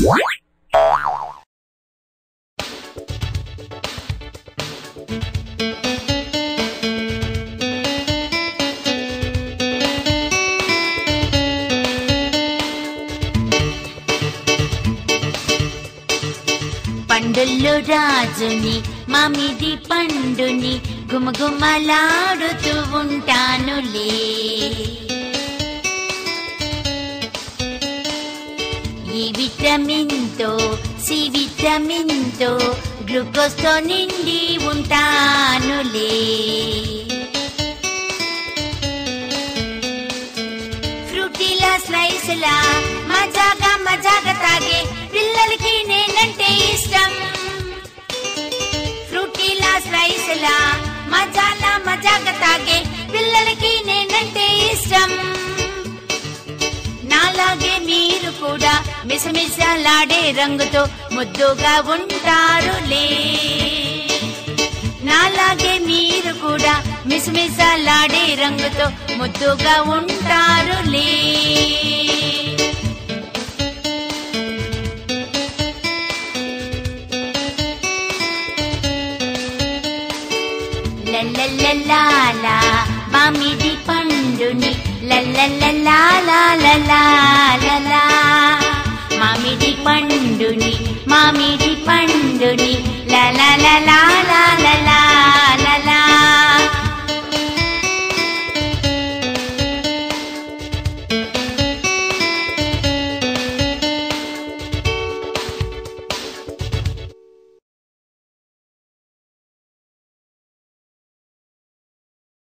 పండుల్లో రాజుని మామిడి పండుని గుమగుమలాడుతూ ఉంటానులే ఈ విటమిన్తో సి విటమిన్తో గ్లూకోజ్తో నిండి ఉంటానులే ఫ్రూటీలా స్లైస్లా మజాగా మజాగా తాగే పిల్లలకి నేనంటే ఇష్టం ఫ్రూటీలా స్లైస్లా మజాలా మజాగా తాగే పిల్లలకి నేనంటే ఇష్టం నాలాగే మీరు కూడా మిసమిసలాడే రంగుతో ముద్దుగా ఉంటారులే నాలాగే మీరు కూడా మిసమిసలాడే రంగుతో ముద్దుగా ఉంటారులే లల్లల్లలాలా మామిడి పండుని లల్లల్లలాలా మామిడి పండుని మామిడి పండుని లలలలా